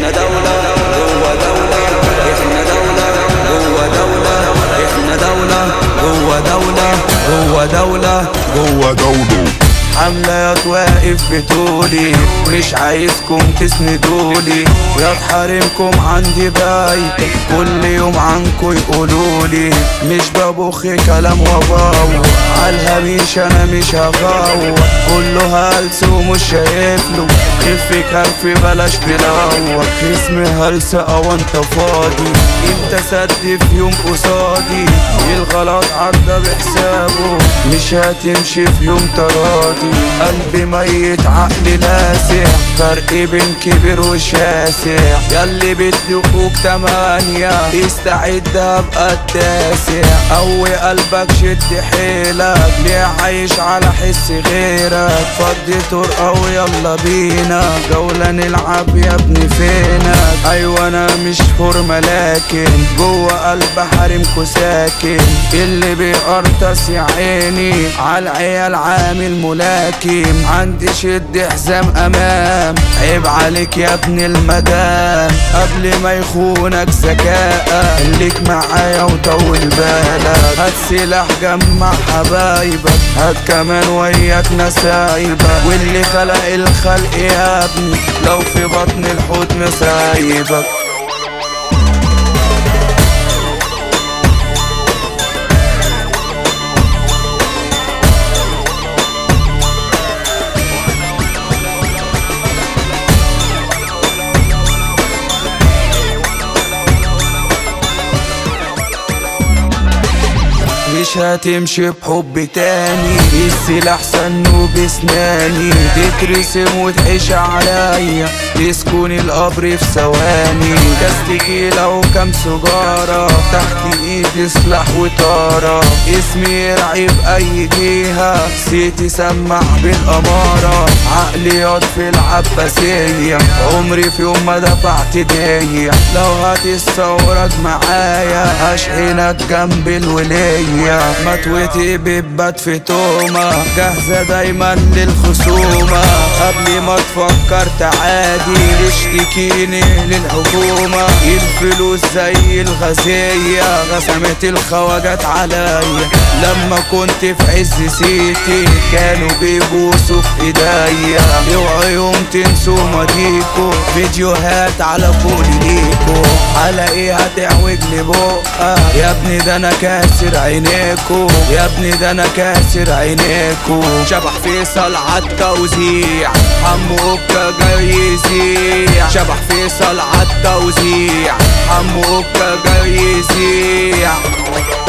احنا دولة جوه دولة احنا دولة جوه دولة احنا دولة جوه دولة جوه دولة جوه دولة حملات واقف بتقولي مش عايزكم تسندولي يا تحرمكم عندي باي كل يوم عنكو يقولولي مش ببخ كلام وباو عالهميش انا مش هغاو كله هلس ومش شايفله خف كرف بلاش تلوع اسمي هلس او انت فاضي انت سد في يوم قصادي الغلط عدى بحسابه مش هتمشي في يوم تراضي قلبي ميت عقلي لاسع فرق بين كبير وشاسع ياللي بتدقوك تمانية استعد ابقى التاسع قوي قلبك شد حيلك ليه عايش على حس غيرك فضي طرقة ويلا بينا جولة نلعب يا ابني فينك ايوه انا مش فورمة لكن جوه قلب حريمكو ساكن اللي بيقرطس يا عيني عالعيال عامل ملاكم عندي شد حزام امام عيب عليك يا ابن المدام قبل ما يخونك ذكاء خليك معايا وطول بالك هات سلاح جمع حبايبك هات كمان وياك نسايبك واللي خلق الخلق يا ابني لو في بطن الحوت مسايبك مش هتمشي بحب تاني السلاح سنه بسناني تترسم وتعيش عليا تسكن القبر في ثواني كاس تقيلة وكام سجارة تحت ايدي سلاح وطارة اسمي يرعي بأي جهة سيتي سمع بالأمارة عقلي ياض في العباسية عمري في يوم ما دفعت دية لو هتتصورك معايا هشحنك جنب الولية متوتي بتبات في تومة جاهزة دايما للخصومة قبل ما تفكر تعادي تشتكيني للحكومة الفلوس زي الغازية غسمت الخواجات عليا لما كنت في عز سيتي كانوا بيبوسوا في ايديا اوعوا يوم تنسوا ماضيكوا فيديوهات على كل ليكوا على ايه هتعوج لي بقى يا ابني ده انا كاسر عينيكوا يا ابني ده انا كاسر عينيكوا شبح فيصل عالتوزيع عمو اوكا جاي يزيع شبح فيصل عالتوزيع عمو اوكا جاي يزيع